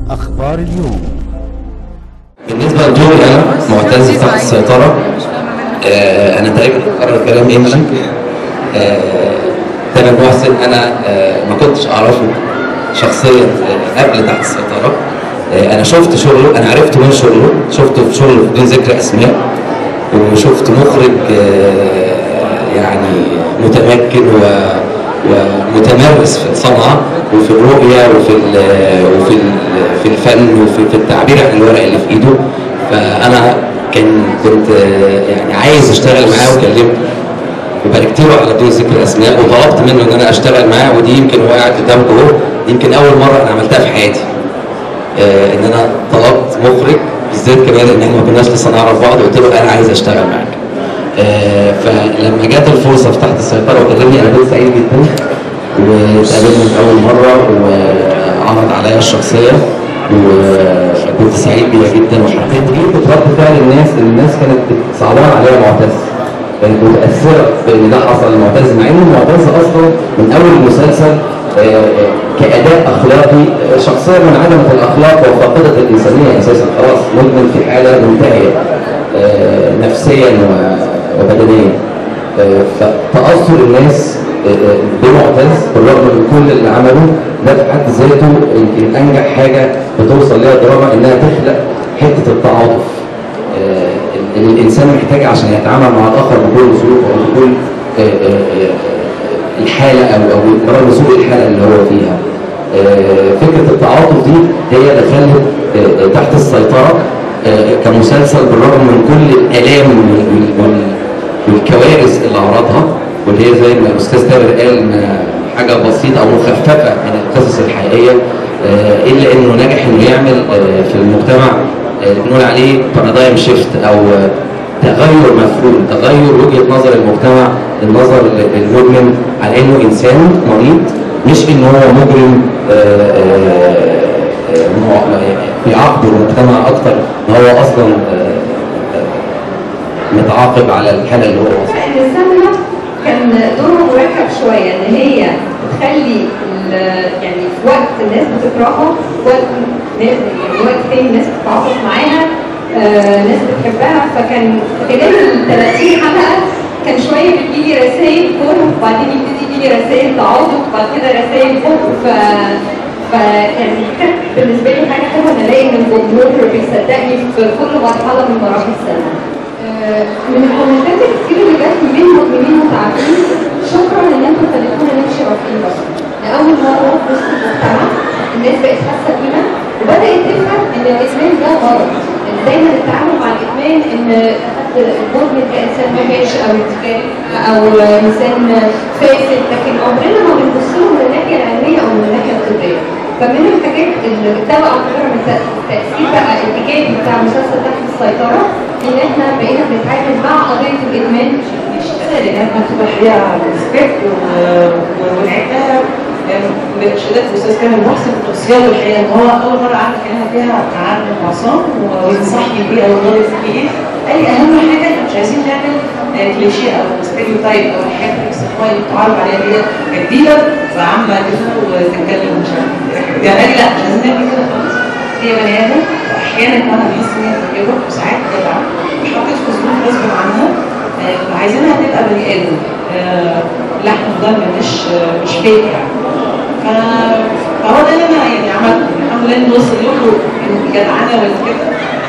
أخبار اليوم بالنسبة لدوري أنا معتز تحت السيطرة آه أنا تقريبا هكرر كلام إيميلا آه تامر محسن أنا آه ما كنتش أعرفه شخصيا آه، قبل تحت السيطرة آه أنا شفت شغله أنا عرفت من شغله شفته في شغله بدون ذكر أسماء وشفت مخرج آه يعني متمكن و ومتمرس في الصنعة وفي الرؤية وفي ال وفي ال في الفن وفي في التعبير عن الورق اللي في ايده فأنا كان كنت آه، يعني عايز اشتغل معاه وكلمته وباركت له على بدون ذكر اسماء وطلبت منه ان انا اشتغل معاه ودي يمكن هو قاعد قدامكم اهو يمكن اول مره انا عملتها في حياتي آه، ان انا طلبت مخرج بالذات كمان ان احنا ما كناش لسه نعرف بعض قلت له انا عايز اشتغل معاك آه، فلما جت الفرصه في تحت السيطره وكلمني انا كنت سعيد جدا واتقابلنا من اول مره وعرض عليا الشخصيه وكنت سعيد بيها جدا وحبيت جدا رد فعل الناس الناس كانت صعبان عليها معتز كانت متاثره بان ده حصل لمعتز مع ان معتز اصلا من اول المسلسل آه، آه، كاداء اخلاقي آه، شخصيه منعدمه الاخلاق وفاقده الانسانيه اساسا خلاص مدمن في حاله منتهيه آه، نفسيا و- وبدنيا آه، فتاثر الناس آه، آه، بمعتز بالرغم من كل اللي عمله ده في حد ذاته يمكن انجح حاجه بتوصل ليها الدراما انها تخلق حته التعاطف آه، اللي الانسان محتاجها عشان يتعامل مع الاخر بكل ظروفه او بكل آه، آه، آه، الحاله او او برغم سوء الحاله اللي هو فيها. آه، فكره التعاطف دي هي اللي خلت آه، آه، تحت السيطره آه، كمسلسل بالرغم من كل الالام وال- وال- والكوارث اللي عرضها واللي هي زي ما الاستاذ تامر قال إنها حاجه بسيطه او مخففه من القصص الحقيقيه آه، الا انه نجح انه يعمل آه، في المجتمع آه، بنقول عليه بارادايم شيفت او آه، تغير مفهوم تغير وجهه نظر المجتمع النظر المدمن على انه انسان مريض مش ان هو مجرم آه، آه، آه، مع- بيعاقب المجتمع اكتر ما هو اصلا آه، آه، متعاقب على الحاله اللي هو وصل ان سلمى كان دورها مركب شويه ان هي تخلي ال- يعني في وقت الناس بتكرهها وقت ناس يعني وقت تاني الناس بتتعاطف معاها آه، ناس بتحبها فكان خلال ال 30 حلقه كان شويه بتجيلي رسائل كره وبعدين يبتدي يجيلي رسائل تعاطف وبعد كده رسائل حب ف ف يعني كانت بالنسبه لي حاجه حلوه ان الاقي ان الجمهور بيصدقني في كل مرحله من مراحل السنه. آه، من الكومنتات الكتير اللي جت من مدمنين متعافين شكرا ان انتم خليتونا نمشي رافعين راسنا. لاول مره في وسط المجتمع الناس بقت حاسه بينا وبدات تفهم ان الادمان ده غلط. ان دايما التعامل مع الادمان ان حد المدمن كانسان وحش او انتكاسي او انسان فاسد لكن عمرنا ما بنبص له من الناحيه العلميه او من الناحيه الطبيه. فمن الحاجات اللي ده على فكره من التاثير بقى الايجابي بتاع مسلسل تحت السيطره ان احنا بقينا بنتعامل مع قضيه الادمان مش لانها كانت تبقى حقيقه على السكريبت ولعبتها بشهادات الاستاذ كامل محسن توصيه له الحقيقه ان هو اول مره عمل كلمه فيها عن عصام وينصحني بيه او هو ينصحني بيه قال لي اهم حاجه احنا مش عايزين نعمل آه، كليشيه او ستيريو تايب او الحاجات اللي بيسموها اللي بتعرض عليها اللي هي كديلر وعامه كده وتتكلم مش عارف إيه. يعني قال لي لا مش عايزين نعمل كده خالص هي بني ادم واحيانا انا بحس ان هي تجربه وساعات جدعه اتحطيت في ظروف غصب عنها آه، وعايزينها تبقى بني ادم آه، لحم ودم مش آه، مش فيك يعني ف- فهو ده اللي انا يعني عملته الحمد لله انه وصل له الجدعنه والكده